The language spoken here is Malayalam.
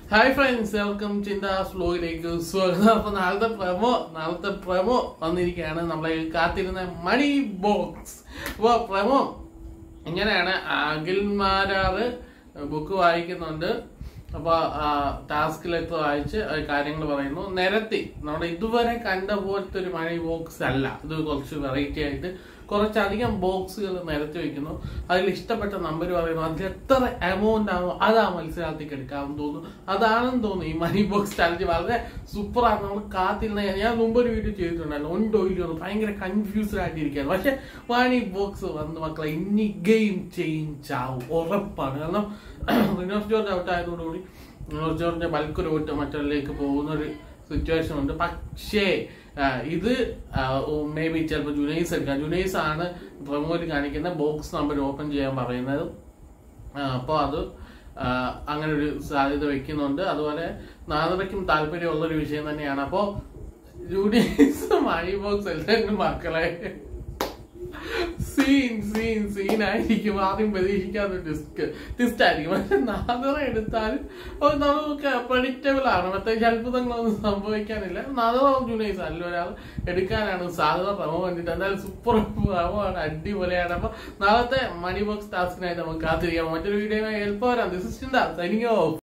ഹായ് ഫ്രണ്ട്സ് വെൽക്കം ചിന്താസ് വ്ലോഗിലേക്ക് സ്വാഗതം അപ്പൊ നാളത്തെ പ്രമോ നാളത്തെ പ്രമോ വന്നിരിക്കുകയാണ് നമ്മളെ കാത്തിരുന്ന മണി ബോക്സ് അപ്പൊ പ്രമോ ഇങ്ങനെയാണ് അഖിൽമാരാറ് ബുക്ക് വായിക്കുന്നുണ്ട് അപ്പൊ ടാസ്ക് ലെറ്റർ വായിച്ച് അത് കാര്യങ്ങൾ പറയുന്നു നിരത്തി നമ്മുടെ ഇതുവരെ കണ്ട പോലത്തെ ഒരു മണി ബോക്സ് അല്ല ഇത് കുറച്ച് വെറൈറ്റി ആയിട്ട് കുറച്ചധികം ബോക്സുകൾ നിരത്തി വെക്കുന്നു അതിൽ ഇഷ്ടപ്പെട്ട നമ്പർ പറയുന്നു അതിൽ എത്ര എമൗണ്ട് ആണോ അതാ മത്സരാർത്ഥിക്ക് എടുക്കാമെന്ന് തോന്നുന്നു അതാണെന്ന് തോന്നുന്നു ഈ മണി ബോക്സ് ചാലഞ്ച് വളരെ സൂപ്പറാണ് നമ്മൾ കാത്തിരുന്ന ഞാൻ മുമ്പ് ഒരു വീഡിയോ ചെയ്തിട്ടുണ്ടല്ലോ ഉണ്ടോ ഇല്ലയോ എന്ന് ഭയങ്കര കൺഫ്യൂസ്ഡ് ആയിട്ടിരിക്കുകയാണ് പക്ഷെ മണി ബോക്സ് വന്ന് മക്കളെ ഇനി ഗെയിം ചേഞ്ച് ആവും ഉറപ്പാണ് കാരണം റിനോസ് ജോർജ് ഔട്ട് ആയതോടുകൂടി റിനോസ് ജോർജിന്റെ ബൾക്ക് ഒരു ഓട്ട് മറ്റൊരിലേക്ക് പോകുന്ന ഒരു സിറ്റുവേഷൻ ഉണ്ട് പക്ഷേ ആ, ഇത് മേ ബി ചിലപ്പോൾ ജുനൈസ് എടുക്കാം ജുനൈസ് ആണ് പ്രമോയിൽ കാണിക്കുന്ന ബോക്സ് നമ്പർ ഓപ്പൺ ചെയ്യാൻ പറയുന്നത് അപ്പോൾ അത് ആ, അങ്ങനെ ഒരു സാധ്യത വെക്കുന്നുണ്ട് അതുപോലെ നാദറയ്ക്കും താല്പര്യമുള്ള ഒരു വിഷയം തന്നെയാണ് അപ്പോൾ ജൂനിയേഴ്സ് മണി ബോക്സ് എല്ലാവരും മക്കളെ സീൻ സീൻ സീൻ ആയിരിക്കും ആദ്യം പ്രതീക്ഷിക്കാത്ത ഡിസ്ക് ടിസ്റ്റ് ആയിരിക്കും പക്ഷെ നാദറ എടുത്താലും അത് നമുക്ക് പ്രഡിക്റ്റബിൾ ആണ് പ്രത്യേകിച്ച് അത്ഭുതങ്ങളൊന്നും സംഭവിക്കാനില്ല നാദറ ജൂനിയേഴ്സ് അല്ല ഒരാൾ എടുക്കാനാണ് സാധ്യത പ്രമോ വേണ്ടിയിട്ട് എന്തായാലും സൂപ്പർ പ്രമോയാണ് അടിപൊളിയാണ് അപ്പൊ നാളത്തെ മണി ബോക്സ് ടാസ്കിനായിട്ട് നമുക്ക് കാത്തിരിക്കാം മറ്റൊരു വീഡിയോ ഹെൽപ്പ് വരാം this is Chintha signing of